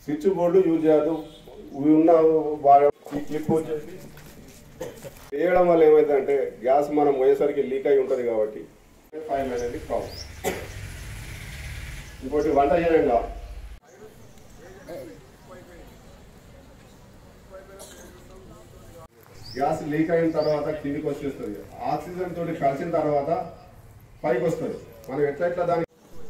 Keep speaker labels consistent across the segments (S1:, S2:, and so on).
S1: switch board use చేయదు ఇవి ఉన్న వా- ఈ క్లిప్ వచ్చేసి వేయడం వల్ల ఏమైందంటే గ్యాస్ మనం పోయేసరికి లీక్ అయి ఉంటుంది కాబట్టి ఫైల్ అనేది కావు ఇంకోటి వంట చేయంగా గ్యాస్ లీక్ అయిన తర్వాత కిందికి వచ్చేస్తుంది ఆక్సిజన్ తోటి కలిసిన తర్వాత పైకి వస్తుంది మనం ఎట్లా ఎట్లా దానికి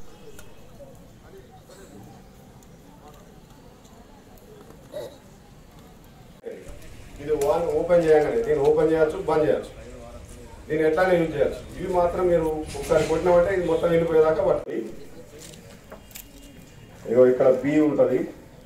S1: ఇది వన్ ఓపెన్ చేయగానే దీన్ని ఓపెన్ చేయొచ్చు బంద్ చేయొచ్చు దీన్ని ఎట్లానే యూజ్ చేయొచ్చు ఇవి మాత్రం మీరు ఒకసారి కొట్టినామంటే ఇది మొత్తం వెళ్ళిపోయేదాకా పడుతుంది ఇగో ఇక్కడ బి ఉంటుంది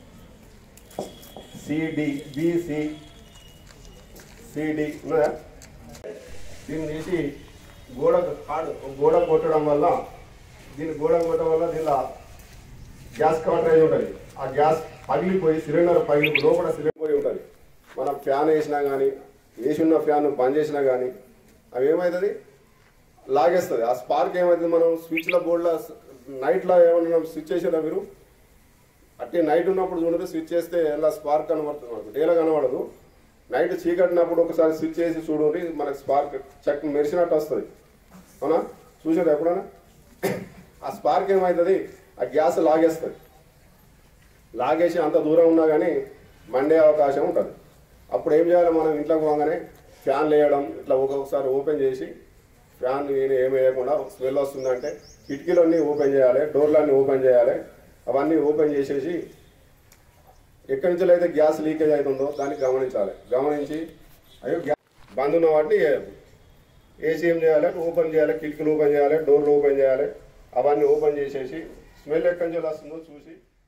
S1: సిడి బిసి సిడి ఉన్నదా దీన్ని తీసి గోడ కాడు గోడ కొట్టడం వల్ల దీన్ని గోడ కొట్టడం వల్ల దీనిలో గ్యాస్ కవరేజ్ ఉంటుంది ఆ గ్యాస్ పగిలిపోయి సిలిండర్ పగిలి లోపల సిలిండర్ పోయి ఉంటుంది మనం ఫ్యాన్ వేసినా కానీ వేసి ఉన్న ఫ్యాన్ బంద్ చేసినా కానీ అవి ఏమవుతుంది లాగేస్తుంది ఆ స్పార్క్ ఏమవుతుంది మనం స్విచ్ల బోర్డులో నైట్లో ఏమన్నా స్విచ్ చేసారా మీరు అట్టే నైట్ ఉన్నప్పుడు చూడండి స్విచ్ చేస్తే ఎలా స్పార్క్ కనబడుతుంది మనకు డేలా కనబడదు నైట్ చీకటినప్పుడు ఒకసారి స్విచ్ చేసి చూడండి మనకు స్పార్క్ చెక్ మెరిసినట్టు వస్తుంది అవునా చూసారు ఎప్పుడైనా ఆ స్పార్క్ ఏమవుతుంది ఆ గ్యాస్ లాగేస్తుంది లాగేసి అంత దూరం ఉన్నా కానీ మండే అవకాశం ఉంటుంది అప్పుడు ఏం చేయాలి మనం ఇంట్లోకి పోగానే ఫ్యాన్ వేయడం ఇట్లా ఒక్కొక్కసారి ఓపెన్ చేసి ఫ్యాన్ నేను ఏమి వేయకుండా స్మెల్ వస్తుందంటే కిటికీలన్నీ ఓపెన్ చేయాలి డోర్లన్నీ ఓపెన్ చేయాలి అవన్నీ ఓపెన్ చేసేసి ఎక్కడి నుంచి అయితే గ్యాస్ లీకేజ్ అవుతుందో దాన్ని గమనించాలి గమనించి అయ్యో గ్యాస్ బంద్ ఉన్న వాటిని వేయద్దు ఏసీ ఏం చేయాలి ఓపెన్ చేయాలి కిటికీలు ఓపెన్ చేయాలి డోర్లు ఓపెన్ చేయాలి అవన్నీ ఓపెన్ చేసేసి స్మెల్ ఎక్కడి నుంచి వస్తుందో చూసి